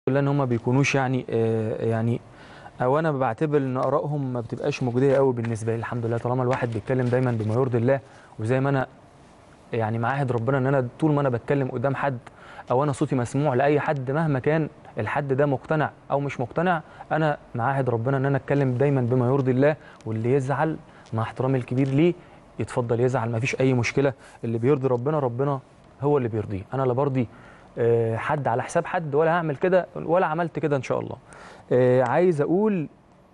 لله ان هم بيكونوش يعني آه، يعني او انا بعتبر ان ارائهم ما بتبقاش مجديه قوي بالنسبه لي الحمد لله طالما الواحد بيتكلم دايما بما يرضي الله وزي ما انا يعني معاهد ربنا ان انا طول ما انا بتكلم قدام حد او انا صوتي مسموع لاي حد مهما كان الحد ده مقتنع او مش مقتنع انا معاهد ربنا ان انا اتكلم دايما بما يرضي الله واللي يزعل مع احترامي الكبير ليه يتفضل يزعل ما فيش اي مشكله اللي بيرضي ربنا ربنا هو اللي بيرضيه انا لا برضي آه، حد على حساب حد ولا هعمل كده ولا عملت كده ان شاء الله آه، عايز اقول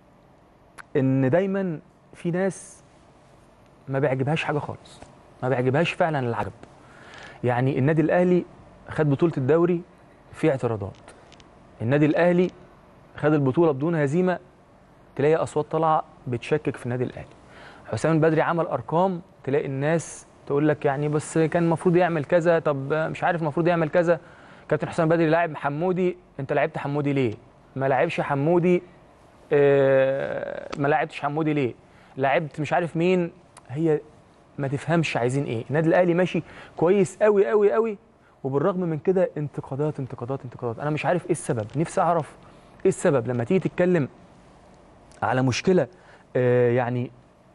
ان دايما في ناس ما بيعجبهاش حاجه خالص ما بيعجبهاش فعلا العجب يعني النادي الاهلي خد بطوله الدوري في اعتراضات النادي الاهلي خد البطوله بدون هزيمه تلاقي اصوات طالعه بتشكك في النادي الاهلي حسام البدري عمل ارقام تلاقي الناس تقول لك يعني بس كان المفروض يعمل كذا طب مش عارف المفروض يعمل كذا كابتن حسام البدري لاعب حمودي انت لعبت حمودي ليه ما لعبش حمودي آه، ما لعبتش حمودي ليه لعبت مش عارف مين هي ما تفهمش عايزين ايه النادي الاهلي ماشي كويس قوي قوي قوي وبالرغم من كده انتقادات انتقادات انتقادات انا مش عارف ايه السبب نفسي اعرف ايه السبب لما تيجي تتكلم على مشكله آه، يعني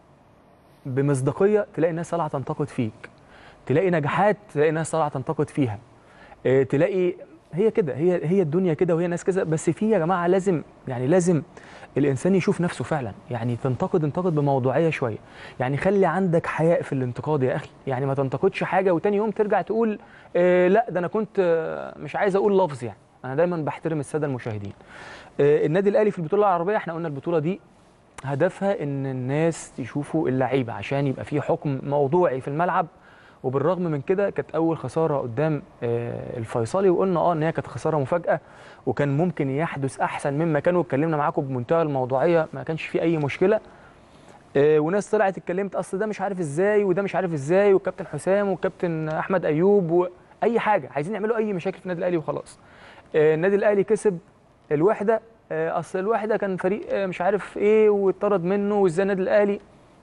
بمصداقيه تلاقي الناس طالعه تنتقد فيك تلاقي نجاحات تلاقي الناس طالعه تنتقد فيها آه، تلاقي هي كده هي هي الدنيا كده وهي الناس كده بس في يا جماعه لازم يعني لازم الانسان يشوف نفسه فعلا يعني تنتقد انتقد بموضوعيه شويه يعني خلي عندك حياء في الانتقاد يا اخي يعني ما تنتقدش حاجه وتاني يوم ترجع تقول آه لا ده انا كنت آه مش عايز اقول لفظ يعني انا دايما بحترم الساده المشاهدين آه النادي الاهلي في البطوله العربيه احنا قلنا البطوله دي هدفها ان الناس يشوفوا اللعيبه عشان يبقى في حكم موضوعي في الملعب وبالرغم من كده كانت اول خساره قدام آه، الفيصلي وقلنا اه ان هي كانت خساره مفاجاه وكان ممكن يحدث احسن مما كان واتكلمنا معاكم بمنتهى الموضوعيه ما كانش في اي مشكله آه، وناس طلعت اتكلمت اصل ده مش عارف ازاي وده مش عارف ازاي والكابتن حسام والكابتن احمد ايوب واي حاجه عايزين يعملوا اي مشاكل في النادي الاهلي وخلاص آه، النادي الاهلي كسب الوحده آه، اصل الوحده كان فريق آه، مش عارف ايه واتطرد منه وازاي النادي الاهلي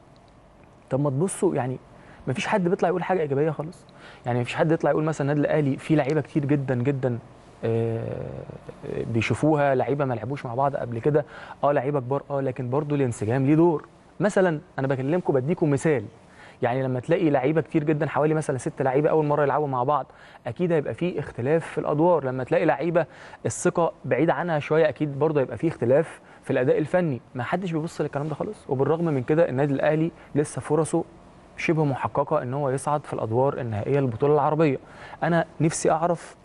طب ما تبصوا يعني ما فيش حد بيطلع يقول حاجه ايجابيه خالص يعني ما فيش حد يطلع يقول مثلا النادي الاهلي فيه لعيبه كتير جدا جدا آه، آه، بيشوفوها لعيبه ما لعبوش مع بعض قبل كده اه لعيبه كبار اه لكن برضو الانسجام ليه دور مثلا انا بكلمكم بديكم مثال يعني لما تلاقي لعيبه كتير جدا حوالي مثلا ست لعيبه اول مره يلعبوا مع بعض اكيد هيبقى فيه اختلاف في الادوار لما تلاقي لعيبه الثقه بعيد عنها شويه اكيد برضه هيبقى فيه اختلاف في الاداء الفني ما حدش بيبص للكلام ده خالص وبالرغم من كده النادي الاهلي لسه فرصه شبه محققه ان هو يصعد في الادوار النهائيه للبطوله العربيه انا نفسي اعرف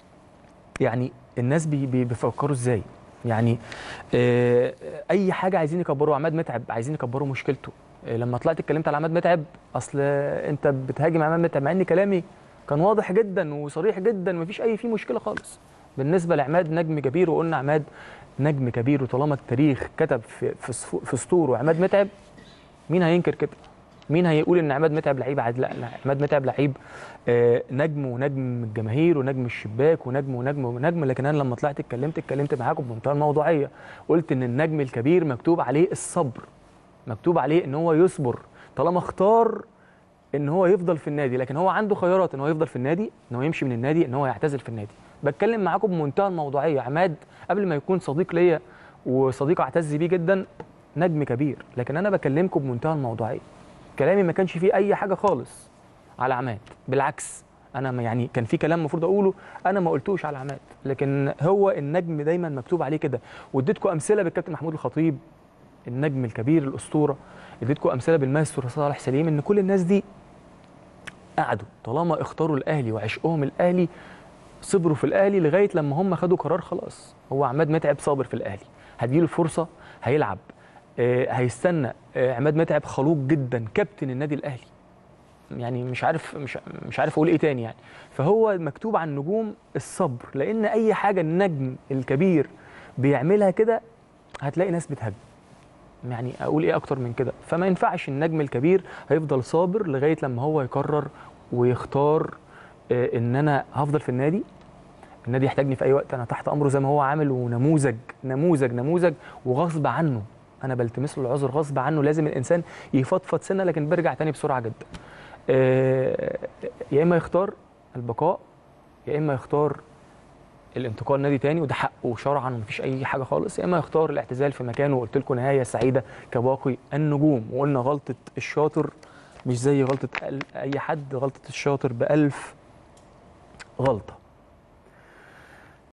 يعني الناس بي بي بيفكروا ازاي يعني آه، اي حاجه عايزين يكبروا عماد متعب عايزين يكبروا مشكلته آه، لما طلعت اتكلمت على عماد متعب اصل انت بتهاجم عماد متعب مع ان كلامي كان واضح جدا وصريح جدا مفيش اي فيه مشكله خالص بالنسبه لعماد نجم كبير وقلنا عماد نجم كبير وطالما التاريخ كتب في في صفو- في سطوره عماد متعب مين هينكر كده مين هيقول ان عماد متعب لعيب عادي لا لا عماد متعب لعيب آه، نجم ونجم الجماهير ونجم الشباك ونجم ونجم ونجم لكن انا لما طلعت اتكلمت اتكلمت معاكم بمنتهى الموضوعيه قلت ان النجم الكبير مكتوب عليه الصبر مكتوب عليه ان هو يصبر طالما اختار ان هو يفضل في النادي لكن هو عنده خيارات ان هو يفضل في النادي ان هو يمشي من النادي ان هو يعتزل في النادي بتكلم معاكم بمنتهى الموضوعيه عماد قبل ما يكون صديق ليا وصديق اعتز بيه جدا نجم كبير لكن انا بكلمكم بمنتهى الموضوعيه كلامي ما كانش فيه اي حاجه خالص على عماد بالعكس انا ما- يعني كان في كلام المفروض اقوله انا ما قلتوش على عماد لكن هو النجم دايما مكتوب عليه كده واديتكم امثله بالكابتن محمود الخطيب النجم الكبير الاسطوره اديتكم امثله بالماستر صالح سليم ان كل الناس دي قعدوا طالما اختاروا الاهلي وعشقهم الاهلي صبروا في الاهلي لغايه لما هم خدوا قرار خلاص هو عماد متعب صابر في الاهلي هتجيله الفرصه هيلعب آه، هيستنى آه، عماد متعب خلوق جدا كابتن النادي الاهلي يعني مش عارف مش مش عارف اقول ايه تاني يعني فهو مكتوب عن النجوم الصبر لان اي حاجه النجم الكبير بيعملها كده هتلاقي ناس بتهاجم يعني اقول ايه اكتر من كده فما ينفعش النجم الكبير هيفضل صابر لغايه لما هو يقرر ويختار آه، ان انا هفضل في النادي النادي يحتاجني في اي وقت انا تحت امره زي ما هو عامل ونموذج نموذج نموذج وغصب عنه انا بلتمس له العذر غصب عنه لازم الانسان يفضفض سنه لكن بيرجع تاني بسرعه جدا آه، يا اما يختار البقاء يا اما يختار الانتقال نادي تاني وده حقه شرعا ومفيش اي حاجه خالص يا اما يختار الاعتزال في مكانه وقلت لكم نهايه سعيده كباقي النجوم وقلنا غلطه الشاطر مش زي غلطه ال- اي حد غلطه الشاطر بألف غلطه